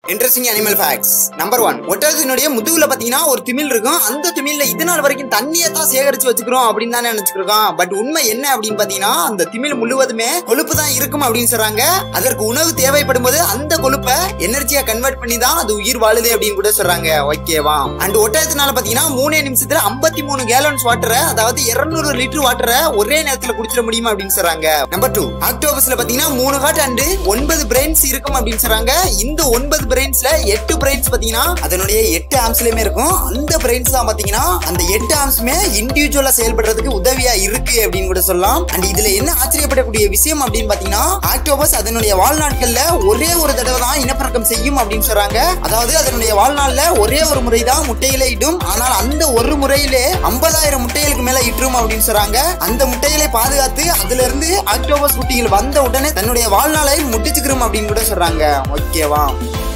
interesting animal facts number one ஒட்டகத்தினுடைய முதுகுல பாத்தீங்கன்னா ஒரு திமில் இருக்கும் அந்த திமில்ல இது நாள் வரைக்கும் தண்ணியை தான் சேகரிச்சு வச்சுக்கிறோம் அப்படின்னு தான் நினைச்சிருக்கோம் பட் உண்மை என்ன அப்படின்னு பாத்தீங்கன்னா அந்த திமில் முழுவதுமே கொழுப்பு தான் இருக்கும் அப்படின்னு சொல்றாங்க அதற்கு உணவு தேவைப்படும் போது அந்த கொழுப்பை எனர்ஜியா கன்வெர்ட் பண்ணி தான் அது உயிர் வாழுது அப்படின்னு கூட சொல்றாங்க ஓகேவா அண்ட் ஒட்டகத்தினால பாத்தீங்கன்னா மூணே நிமிஷத்துல ஐம்பத்தி மூணு கேலன்ஸ் வாட்டரை அதாவது 200 லிட்டர் வாட்டரை ஒரே நேரத்துல குடிச்சிட முடியுமா அப்படின்னு சொல்றாங்க நம்பர் டூ ஆக்டோபஸ்ல பாத்தீங்கன்னா மூணு ஹார்ட் அண்ட் ஒன்பது பிரெயின்ஸ் இருக்கும் அப்படின்னு சொல்றாங்க இந்த ஒன்பது பிரெயின்ஸ்ல எட்டு பிரெயின்ஸ் பாத்தீங்கன்னா அதனுடைய எட்டு ஆம்ஸ்லயுமே இருக்கும் அந்த பிரெயின்ஸ் தான் பாத்தீங்கன்னா அந்த எட்டு ஆம்ஸுமே இண்டிவிஜுவலா செயல்படுறதுக்கு உதவியா இருக்கு அப்படின்னு கூட சொல்லலாம் அண்ட் இதுல என்ன ஆச்சரியப்படக்கூடிய விஷயம் அப்படின்னு பாத்தீங்கன்னா ஆக்டோபஸ் அதனுடைய வாழ்நாட்கள்ல ஒரே ஒரு தடவை தான் இனப்பெருக்கம் செய்யும் அப்படின்னு சொல்றாங்க அதாவது அதனுடைய வாழ்நாள்ல ஒரே ஒரு முறை தான் முட்டைகளை இடும் ஆனால் அந்த ஒரு முறையிலே ஐம்பதாயிரம் முட்டைகளுக்கு மேல இட்டுரும் அப்படின்னு சொல்றாங்க அந்த முட்டைகளை பாதுகாத்து அதுல இருந்து ஆக்டோபஸ் குட்டிகள் வந்த உடனே தன்னுடைய வாழ்நாளை முடிச்சுக்கிறோம் அப்படின்னு கூட சொல்றாங்க ஓகேவா